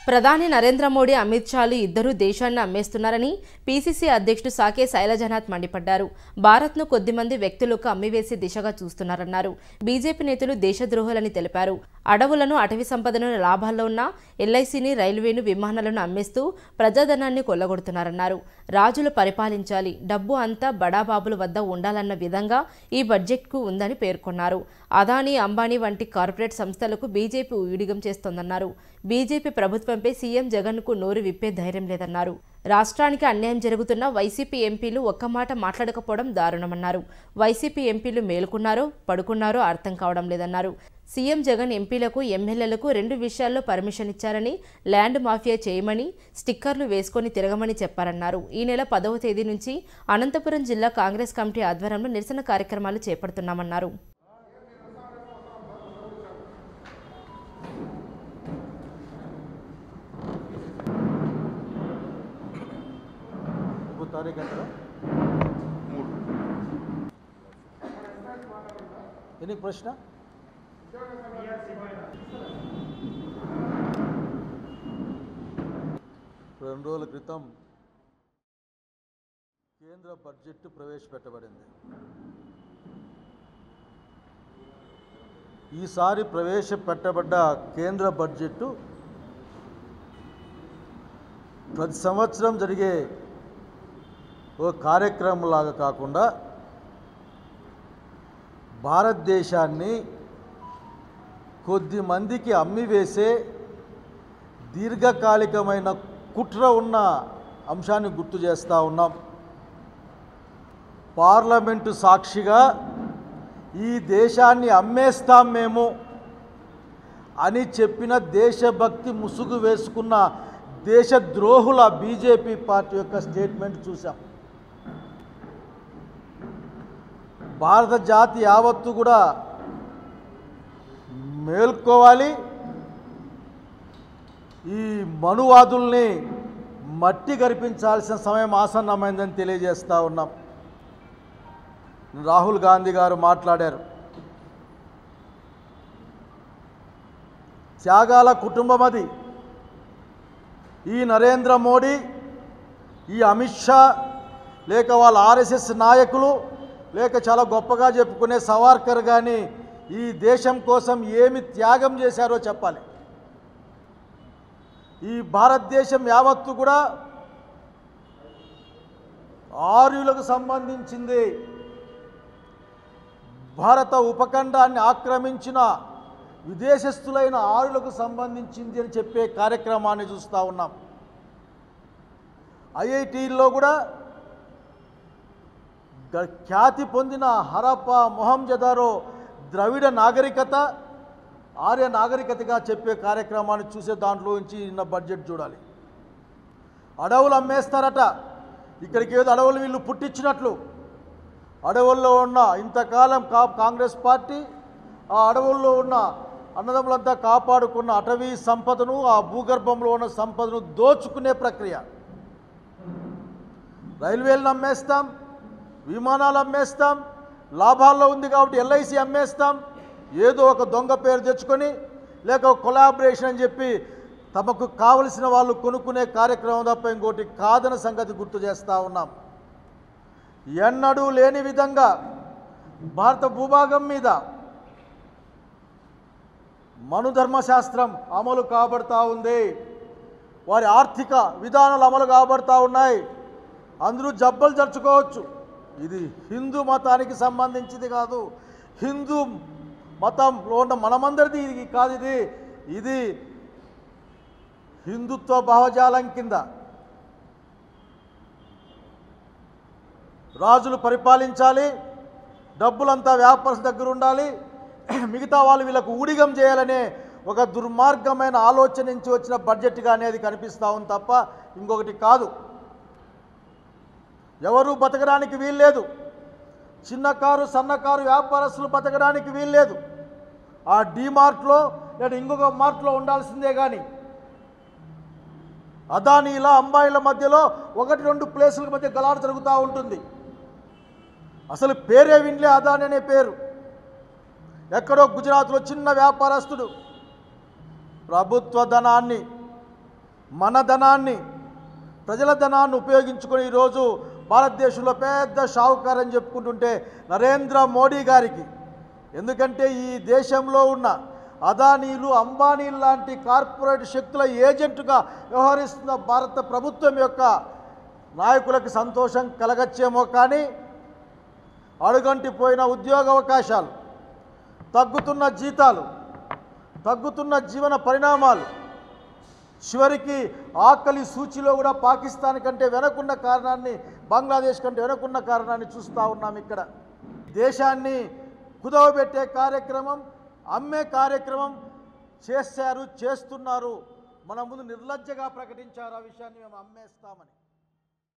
ప్రధాని నరేంద్ర మోడీ అమిత్ షాలు ఇద్దరూ దేశాన్ని అమ్మేస్తున్నారని పీసీసీ అధ్యక్షుడు సాకే శైలజనాథ్ మండిపడ్డారు భారత్ను కొద్దిమంది వ్యక్తులకు అమ్మివేసే దిశగా చూస్తున్నారన్నారు బీజేపీ నేతలు దేశద్రోహులని తెలిపారు అడవులను అటవీ సంపదను లాభాల్లో ఉన్న ఎల్ఐసిని రైల్వేను విమానాలను అమ్మేస్తూ ప్రజాధనాన్ని కొల్లగొడుతున్నారన్నారు రాజులు పరిపాలించాలి డబ్బు అంతా బడాబాబుల వద్ద ఉండాలన్న విధంగా ఈ బడ్జెట్కు ఉందని పేర్కొన్నారు అదానీ అంబానీ వంటి కార్పొరేట్ సంస్థలకు బీజేపీ ఊడిగం చేస్తోందన్నారు బీజేపీ ప్రభుత్వంపై సీఎం జగన్కు నోరు విప్పే ధైర్యం లేదన్నారు రాష్ట్రానికి అన్యాయం జరుగుతున్న వైసీపీ ఎంపీలు ఒక్క మాట మాట్లాడకపోవడం దారుణమన్నారు వైసీపీ ఎంపీలు మేలుకున్నారో పడుకున్నారో అర్థం కావడం లేదన్నారు సీఎం జగన్ ఎంపీలకు ఎమ్మెల్యేలకు రెండు విషయాల్లో పర్మిషన్ ఇచ్చారని ల్యాండ్ మాఫియా చేయమని స్టిక్కర్లు వేసుకొని తిరగమని చెప్పారన్నారు ఈ నెల పదవ తేదీ నుంచి అనంతపురం జిల్లా కాంగ్రెస్ కమిటీ ఆధ్వర్యంలో నిరసన కార్యక్రమాలు చేపడుతున్నామన్నారు ఇప్పుడు తారీఖు ఎంత మూడు ఎన్ని ప్రశ్న రెండు రోజుల క్రితం కేంద్ర బడ్జెట్ ప్రవేశపెట్టబడింది ఈసారి ప్రవేశపెట్టబడ్డ కేంద్ర బడ్జెట్ ప్రతి సంవత్సరం జరిగే ఒక కార్యక్రమం లాగా కాకుండా భారతదేశాన్ని కొద్ది మందికి అమ్మివేసే దీర్ఘకాలికమైన కుట్ర ఉన్న అంశాన్ని గుర్తు చేస్తూ ఉన్నాం పార్లమెంటు సాక్షిగా ఈ దేశాన్ని అమ్మేస్తాం మేము అని చెప్పిన దేశభక్తి ముసుగు వేసుకున్న దేశద్రోహుల బీజేపీ పార్టీ యొక్క స్టేట్మెంట్ చూసాం భారత జాతి యావత్తు కూడా మేల్కోవాలి ఈ మనువాదుల్ని మట్టి గరిపించాల్సిన సమయం ఆసన్నమైందని తెలియజేస్తూ ఉన్నాం రాహుల్ గాంధీ గారు మాట్లాడారు త్యాగాల కుటుంబం అది ఈ నరేంద్ర మోడీ ఈ అమిత్ షా లేక వాళ్ళ ఆర్ఎస్ఎస్ నాయకులు లేక చాలా గొప్పగా చెప్పుకునే సవార్కర్ కానీ ఈ దేశం కోసం ఏమి త్యాగం చేశారో చెప్పాలి ఈ భారతదేశం యావత్తు కూడా ఆర్యులకు సంబంధించింది భారత ఉపఖండాన్ని ఆక్రమించిన విదేశస్థులైన ఆరులకు సంబంధించింది అని చెప్పే కార్యక్రమాన్ని చూస్తూ ఉన్నాం ఐఐటీల్లో కూడా గ- ఖ్యాతి పొందిన హరప్ప మొహంజదారో ద్రవిడ నాగరికత ఆర్య నాగరికతగా చెప్పే కార్యక్రమాన్ని చూసే దాంట్లో నుంచి నిన్న బడ్జెట్ చూడాలి అడవులు అమ్మేస్తారట ఇక్కడికి ఏదో అడవులు వీళ్ళు పుట్టించినట్లు అడవుల్లో ఉన్న ఇంతకాలం కా కాంగ్రెస్ పార్టీ ఆ అడవుల్లో ఉన్న అన్నదమ్ములంతా కాపాడుకున్న అటవీ సంపదను ఆ భూగర్భంలో ఉన్న సంపదను దోచుకునే ప్రక్రియ రైల్వేలను అమ్మేస్తాం విమానాలు అమ్మేస్తాం లాభాల్లో ఉంది కాబట్టి ఎల్ఐసి అమ్మేస్తాం ఏదో ఒక దొంగ పేరు తెచ్చుకొని లేక ఒక కొలాబరేషన్ అని చెప్పి తమకు కావలసిన వాళ్ళు కొనుక్కునే కార్యక్రమం తప్ప ఇంకోటి కాదన్న సంగతి గుర్తు చేస్తూ ఉన్నాం ఎన్నడూ లేని విధంగా భారత భూభాగం మీద మనుధర్మశాస్త్రం అమలు కాబడతా ఉంది వారి ఆర్థిక విధానాలు అమలు కాబడతా ఉన్నాయి అందరూ జబ్బలు జరుచుకోవచ్చు ఇది హిందూ మతానికి సంబంధించింది కాదు హిందూ మతంలో ఉన్న మనమందరిది ఇది కాదు ఇది ఇది హిందుత్వ భావజాలం కింద రాజులు పరిపాలించాలి డబ్బులంతా వ్యాపారస్తుల దగ్గర ఉండాలి మిగతా వాళ్ళు వీళ్ళకు ఊడిగం చేయాలనే ఒక దుర్మార్గమైన ఆలోచన నుంచి వచ్చిన బడ్జెట్గా అనేది కనిపిస్తూ ఉంది తప్ప ఇంకొకటి కాదు ఎవరు బతకడానికి వీల్లేదు చిన్న కారు సన్నకారు వ్యాపారస్తులు బతకడానికి వీల్లేదు ఆ డీమార్ట్లో లేదా ఇంకొక మార్ట్లో ఉండాల్సిందే కానీ అదానీల అంబాయిల మధ్యలో ఒకటి రెండు ప్లేసుల మధ్య గలాడు జరుగుతూ ఉంటుంది అసలు పేరే వినలే అదాని అనే పేరు ఎక్కడో గుజరాత్లో చిన్న వ్యాపారస్తుడు ప్రభుత్వ ధనాన్ని మన ధనాన్ని ప్రజల ధనాన్ని ఉపయోగించుకొని ఈరోజు భారతదేశంలో పెద్ద షావుకారు అని చెప్పుకుంటుంటే నరేంద్ర మోడీ గారికి ఎందుకంటే ఈ దేశంలో ఉన్న అదానీలు అంబానీలు లాంటి కార్పొరేట్ శక్తుల ఏజెంటుగా వ్యవహరిస్తున్న భారత ప్రభుత్వం యొక్క నాయకులకు సంతోషం కలగచ్చేమో కానీ అడుగంటిపోయిన ఉద్యోగ అవకాశాలు తగ్గుతున్న జీతాలు తగ్గుతున్న జీవన పరిణామాలు చివరికి ఆకలి సూచిలో కూడా పాకిస్తాన్ కంటే వెనకున్న కారణాన్ని బంగ్లాదేశ్ కంటే వెనకున్న కారణాన్ని చూస్తూ ఉన్నాం ఇక్కడ దేశాన్ని కుదవబెట్టే కార్యక్రమం అమ్మే కార్యక్రమం చేశారు చేస్తున్నారు మన ముందు నిర్లజ్జగా ప్రకటించారు ఆ విషయాన్ని మేము అమ్మేస్తామని